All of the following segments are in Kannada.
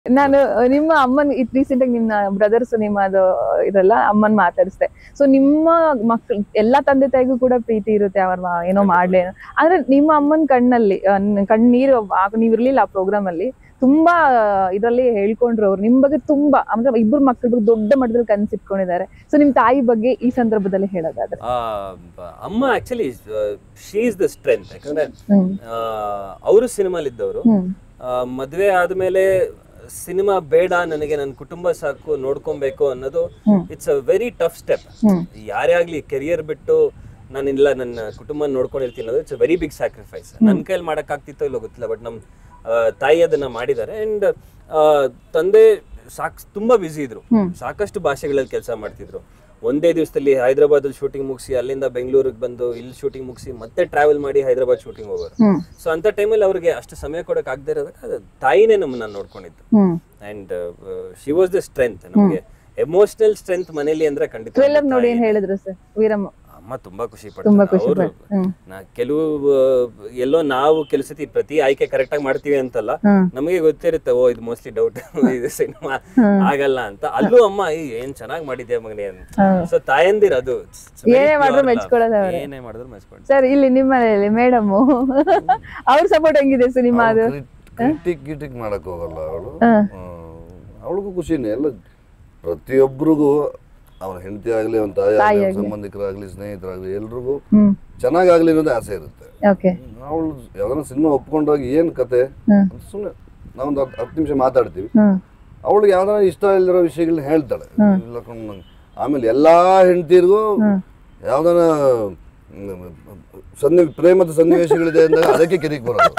ನಾನು ನಿಮ್ಮ ಅಮ್ಮನ್ ರೀಸೆಂಟ್ ಆಗಿ ನಿಮ್ಮ ಬ್ರದರ್ಸ್ ನಿಮ್ಮದು ಇದೆಲ್ಲ ಅಮ್ಮನ್ ಮಾತಾಡಿಸ್ದೆ ಸೊ ನಿಮ್ಮ ಮಕ್ಳು ಎಲ್ಲಾ ತಂದೆ ತಾಯಿಗೂ ಕೂಡ ಪ್ರೀತಿ ಇರುತ್ತೆ ಅವ್ರ ಮ- ಏನೋ ಮಾಡ್ಲಿ ಏನೋ. ಆದ್ರೆ ನಿಮ್ಮ ಅಮ್ಮನ್ ಕಣ್ಣಲ್ಲಿ ಆ, ನ್- ಕಣ್ಣೀರು ಆಗ ನೀವ್ ಇರ್ಲಿಲ್ಲ ಆ ಪ್ರೋಗ್ರಾಮ್ ಅಲ್ಲಿ ತುಂಬಾ ಇದರಲ್ಲಿ ಹೇಳ್ಕೊಂಡ್ರು ಅವ್ರು ನಿಮ್ ಬಗ್ಗೆ ತುಂಬಾ ಅಂದ್ರೆ ಇಬ್ಬರು ಮಕ್ಳ ಬಗ್ಗೆ ದೊಡ್ಡ ಮಟ್ಟದಲ್ಲಿ ಕನ್ಸಿಟ್ಕೊಂಡಿದ್ದಾರೆ ಸೊ ನಿಮ್ ತಾಯಿ ಬಗ್ಗೆ ಈ ಸಂದರ್ಭದಲ್ಲಿ ಹೇಳೋದಾದ್ರೆ ಆ, ಬ- ಅಮ್ಮ actually she is the strength ಯಾಕಂದ್ರೆ ಹ್ಮ್ ಅವರು ಸಿನಿಮಾಲಿದ್ದವರು ಹ್ಮ್ ಮದುವೆ ಆದ್ಮೇಲೆ ಸಿನಿಮಾ ಬೇಡ ನನಗೆ ನನ್ನ ಕುಟುಂಬ ಸಾಕು ನೋಡ್ಕೊಬೇಕು ಅನ್ನೋದು hmm. It's a very tough step hmm ಯಾರೇ ಆಗ್ಲಿ ಕೆರಿಯರ್ ಬಿಟ್ಟು ನಾನಿಲ್ಲ ನನ್ನ ಕುಟುಂಬ ನೋಡ್ಕೊಂಡಿರ್ತೀನಿ ಅನ್ನೋದು it's a very big sacrifice ನನ್ನ ಕೈಯಲ್ಲಿ ಮಾಡೋಕ್ಕಾಗ್ತಿತ್ತೋ ಇಲ್ಲೋ ಗೊತ್ತಿಲ್ಲ ಬಟ್ ನಮ್ಮ ತಾಯಿ ಅದನ್ನ ಮಾಡಿದ್ದಾರೆ ಅಂಡ್ ತಂದೆ ಸಾಕ್ ತುಂಬಾ ಬ್ಯುಸಿ ಇದ್ರು ಹ್ಮ್. ಸಾಕಷ್ಟು ಭಾಷೆಗಳಲ್ಲಿ ಕೆಲಸ ಮಾಡ್ತಿದ್ರು ಒಂದೇ ದಿವಸದಲ್ಲಿ ಹೈದರಾಬಾದ್ ಶೂಟಿಂಗ್ ಮುಗಿಸಿ ಅಲ್ಲಿಂದ ಬೆಂಗಳೂರಿಗೆ ಬಂದು ಇಲ್ಲಿ ಶೂಟಿಂಗ್ ಮುಗಿಸಿ ಮತ್ತೆ ಟ್ರಾವೆಲ್ ಮಾಡಿ ಹೈದರಾಬಾದ್ ಶೂಟಿಂಗ್ ಹೋಗೋರು ಹ್ಮ್ ಸೊ ಅಂತ ಟೈಮಲ್ಲಿ ಅವ್ರಿಗೆ ಅಷ್ಟು ಸಮಯ ಕೊಡಕ್ ಆಗದೆ ಇರೋದಕ್ಕೆ ಅದು ತಾಯಿನೇ ನಮ್ಮನ್ನ ನೋಡ್ಕೊಂಡಿದ್ದು hmm and she was the strength ನಮಗೆ ಎಮೋಷನಲ್ ಸ್ಟ್ರೆಂತ್ ಮನೇಲಿ ಅಂದ್ರೆ ಖಂಡಿತ ಟ್ರೇಲರ್ ನಮ್ಮ ನೋಡಿ ತಾಯಿ. ಏನ್ ಹೇಳಿದ್ರು ಸರ್ ವೀರಮ್ಮ ಅಮ್ಮ ತುಂಬಾ ಖುಷಿ ತುಂಬಾ ಪಡ್ತಾರೆ ಖುಷಿ ಅವರು ಪಡ್ ಹ್ಮ್ ನಾ ಕೆಲವು ಆ, ಎಲ್ಲೋ ನಾವು ಕೆಲವು ಸತಿ ಪ್ರತಿ ಆಯ್ಕೆ ಕರೆಕ್ಟ್ ಆಗಿ ಮಾಡ್ತೀವಿ ಅಂತಲ್ಲ ಹ್ಮ್ ನಮಗೆ ಗೊತ್ತಿರುತ್ತೆ ಓ ಇದು ಮೋಸ್ಟ್ಲಿ ಡೌಟ್ ಇದು ಸಿನಿಮಾ ಆಗಲ್ಲ ಅಂತ ಅಲ್ಲೂ ಅಮ್ಮ "ಏ, ಏನ್ ಚೆನ್ನಾಗಿ ಮಾಡಿದ್ಯಾ ಮಗನೇ ಅಂತ ಹ್ಮ್. ಸೊ ತಾಯಂದಿರ ಅದು It's very ಏನೇ ಮಾಡಿದ್ರು pure love. ಮೆಚ್ಕೊಳ್ಳೋದು ಅವ್ರೆ. ಏನೇ ಮಾಡಿದ್ರು ಮೆಚ್ಕೊಂಡು ಸರ್ ಇಲ್ಲಿ ನಿಮ್ಮ ಮನೆಯಲ್ಲಿ ಮೇಡಮ್ ಅವ್ರ ಸಪೋರ್ಟ್ ಹೆಂಗಿದೆ ಸಿನಿಮಾ ಅದು ಕ್ರಿಟಿಕ್ ಗಿಟಿಕ್ ಮಾಡಕ್ ಹೋಗಲ್ಲ ಅವಳು ಹಾ. ಅವಳಿಗೂ ಖುಷಿನೇ ಎಲ್ಲ ಪ್ರತಿಯೊಬ್ಬರಿಗೂ ಅವನ ಹೆಂಡತಿ ಆಗ್ಲಿ ಅವನ ತಾಯಿ ಆಗ್ಲಿ ಅವ್ನ ಸಂಬಂಧಿಕರಾಗ್ಲಿ ಸ್ನೇಹಿತರಾಗ್ಲಿ ಎಲ್ರಿಗೂ ಹ್ಮ್ ಚೆನ್ನಾಗಾಗ್ಲಿ ಅನ್ನೋದೇ ಆಸೆ ಇರುತ್ತೆ ಓಕೆ ಅವಳು ಯಾವ್ದಾರ ಸಿನಿಮಾ ಒಪ್ಕೊಂಡೋಗಿ ಏನ್ ಕತೆ ಹ್ಮ್ ಸುಮ್ಮನೆ ನಾವೊಂದು ಹತ್ತು ಹತ್ತು ನಿಮಿಷ ಮಾತಾಡ್ತೀವಿ ಹ್ಮ್ ಅವಳಿಗೆ ಯಾವ್ದಾರ ಇಷ್ಟ ಇಲ್ದಿರೋ ವಿಷಯಗಳನ್ನ ಹೇಳ್ತಾಳೆ ಇಲ್ಲ ಕಣ್ ನಂಗೆ. ಆಮೇಲೆ ಎಲ್ಲಾ ಹೆಂಡತಿರ್ಗೂ ಯಾವ್ದಾರ ಮ್, ಸನ್ನಿ ಪ್ರೇಮದ ಸನ್ನಿವೇಶಗಳಿದೆ ಅಂದಾಗ ಅದಕ್ಕೆ ಕಿರಿಕ್ ಬರೋದು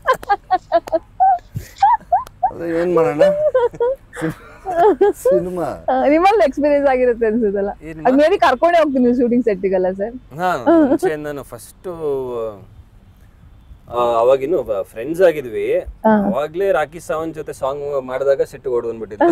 ಅದೇ ಏನ್ ಮಾಡೋಣ ಸಿನಿಮಾ ಆ, ನಿಮ್ಮಲ್ಲಿ ಎಕ್ಸ್ಪೀರಿಯನ್ಸ್ ಆಗಿರುತ್ತೆ ಅನ್ಸುತ್ತಲ್ಲ ಏನ್ ಅದ್ ಮೇಬಿ ಕರ್ಕೊಂಡೇ ಹೋಗ್ತೀನಿ ನೀವು ಶೂಟಿಂಗ್ ಸೆಟ್ಟಿಗಲ್ಲ ಸರ್ ನಾನು ಮುಂಚೆಯಿಂದನು ಫಸ್ಟ್ ಅವಾಗಿನ್ನು ಫ್ರೆಂಡ್ಸ್ ಆಗಿದ್ವಿ ಅವಾಗ್ಲೇ ರಾಕಿ ಸಾವಂತ್ ಜೊತೆ ಸಾಂಗ್ ಮಾಡಿದಾಗ ಸಿಟ್ಟು ಓಡ್ ಬಂದ್ಬಿಟ್ಟಿದ್ದೆ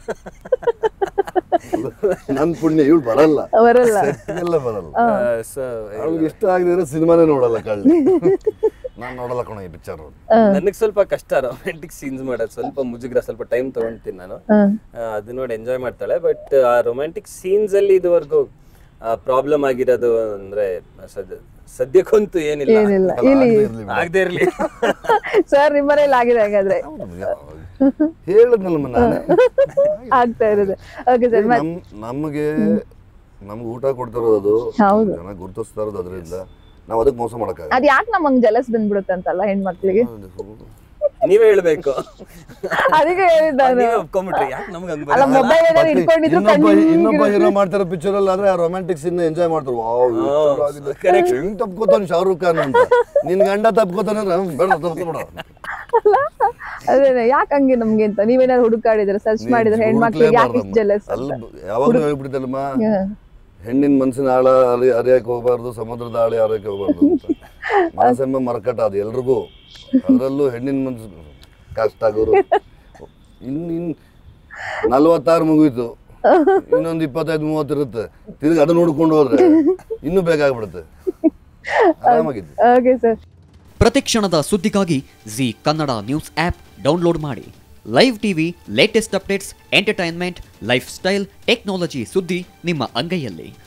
ನನ್ ಪುಣ್ಯ ಇವಳು ಬರಲ್ಲ ಬರಲ್ಲ ಎಲ್ಲ ಬರಲ್ಲ ಸೊ ಅವಳಿಗೆ ಇಷ್ಟ ಆಗದಿದ್ರೆ ಸಿನಿಮಾನೇ ನೋಡಲ್ಲ ಕಳ್ಳಿ ನಾನ್ ನೋಡಲ್ಲ ಕಣ ಈ ಪಿಕ್ಚರ್ ನನಗೆ ಸ್ವಲ್ಪ ಕಷ್ಟ ರೊಮ್ಯಾಂಟಿಕ್ ಸೀನ್ಸ್ ಮಾಡೋದು ಸ್ವಲ್ಪ ಮುಜುಗ್ರ ಸ್ವಲ್ಪ ಟೈಮ್ ತಗೊಂತೀನಿ ನಾನು ಹ್ಮ್ ಆ, ಅದು ನೋಡಿ ಎಂಜಾಯ್ ಮಾಡ್ತಾಳೆ ಬಟ್ ಆ ರೊಮ್ಯಾಂಟಿಕ್ ಸೀನ್ಸ್ ಅಲ್ಲಿ ಇದುವರೆಗೂ ಪ್ರಾಬ್ಲಮ್ ಆಗಿರೋದು ಅಂದ್ರೆ ಸದ್ಯ ಸದ್ಯಕ್ಕಂತೂ ಏನಿಲ್ಲ ಏನಿಲ್ಲ ಇಲ್ಲಿ ಆಗದೆ ಇರ್ಲಿ ಸರ್ ನಿಮ್ಮನೇಲಿ ಆಗಿದೆ ಹಾಗಾದ್ರೆ ಹೇಳಿದ್ನಲ್ಲ ನಾನೇ ಆಗ್ತಾ ಇರೋದು ಓಕೆ ಸರ್ ನಮ್ ನಮಗೆ ನಮ್ಗೆ ಊಟ ಕೊಡ್ತಿರೋದು ಹೌದು ಜನ ಗುರುತಿಸ್ತಾ ಇರೋದು ಅದರಿಂದ ನಾವು ಅದಕ್ಕೆ ಮೋಸ ಮಾಡಕ್ಕಾಗಲ್ಲ ಅದ್ ಯಾಕೆ ನಮಗ್ ಜಲಸ್ ಬಂದ್ಬಿಡುತ್ತೆ ಅಂತಲ್ಲ ಹೆಣ್ಮಕ್ಳಿಗೆ ನೀವೇ ಹೇಳ್ಬೇಕು ಅದಕ್ಕೆ ಹೇಳಿದ್ದ ನಾನು. ನೀವೇ ಒಪ್ಕೊಂಡ್ಬಿಟ್ರಿ ಯಾಕೆ ನಮ್ಗೆ ಹಂಗ್ ಅಲ್ಲ ಬರಲ್ಲ? ಮೊಬೈಲ್ ಏನಾದ್ರು ಇಟ್ಕೊಂಡಿದ್ರು ಇನ್ನೊಬ್ಬ ಕಣ್ಣು ಇನ್ನೊಬ್ಬ ಹೀರೋ ಮಾಡ್ತಿರೋ ಪಿಕ್ಚರ್ ಅಲ್ಲಿ ಆದ್ರೆ ಆ ರೊಮ್ಯಾಂಟಿಕ್ ಸೀನ್ ಎಂಜಾಯ್ ಮಾಡ್ತಾರೆ ವಾವ್ correct. ಹೆಂಗ್ ತಪ್ಕೋತಾನೆ ಶಾರುಖ್ ಖಾನ್ ಅಂತ ನಿನ್ ಗಂಡ ತಪ್ಕೋತಾನೆ ಅಂದ್ರೆ ಅವ್ನ್ ಬೇಡ ತಪ್ಕೊಬೇಡ ಅದೇನೆ ಯಾಕೆ ಹಂಗೆ ನಮ್ಗೆ ಅಂತ ನೀವೇನಾದ್ರು ಹುಡುಕಾಡಿದ್ರೆ ಸರ್ಚ್ ಮಾಡಿದ್ರೆ ಹೆಣ್ಮಕ್ಳಿಗೆ ಯಾಕೆ ಇಷ್ಟು ಜಲಸ್ ಅಲ್ಲ ಯಾವಾಗ್ಲೂ ಹೇಳ್ಬಿಟ್ಟಿದ್ದಲ್ಲಮ್ಮ ಹೆಣ್ಣಿನ ಮನ್ಸಿನ ಆಳ ಅರಿ ಅರಿಯಕ್ಕೆ ಹೋಗ್ಬಾರ್ದು ಸಮುದ್ರದ ಆಳಿ ಅರಿಯಕ್ಕೆ ಹೋಗ್ಬಾರ್ದು ಅಂತ ಮನಸ್ಸೆಂಬ ಮರಕಟ ಅದು ಎಲ್ರಿಗೂ ಅದರಲ್ಲೂ ಹೆಣ್ಣಿನ ಮನ್ಸು ಕಷ್ಟ ಆಗೋರು ಇನ್ ಇನ್ ನಲ್ವತ್ತಾರು ಮುಗೀತು ಇನ್ನೊಂದು ಇಪ್ಪತ್ತೈದು ಮೂವತ್ತು ಇರುತ್ತೆ ತಿರ್ಗಿ ಅದು ನೋಡ್ಕೊಂಡು ಹೋದ್ರೆ ಇನ್ನೂ ಬೇಕಾಗ್ಬಿಡುತ್ತೆ ಆರಾಮಾಗಿದ್ದು ಓಕೆ ಸರ್ ಪ್ರತಿಕ್ಷಣದ ಸುದ್ದಿಗಾಗಿ Zee Kannada news app download ಮಾಡಿ live TV latest updates entertainment lifestyle technology ಸುದ್ದಿ ನಿಮ್ಮ ಅಂಗೈಯಲ್ಲಿ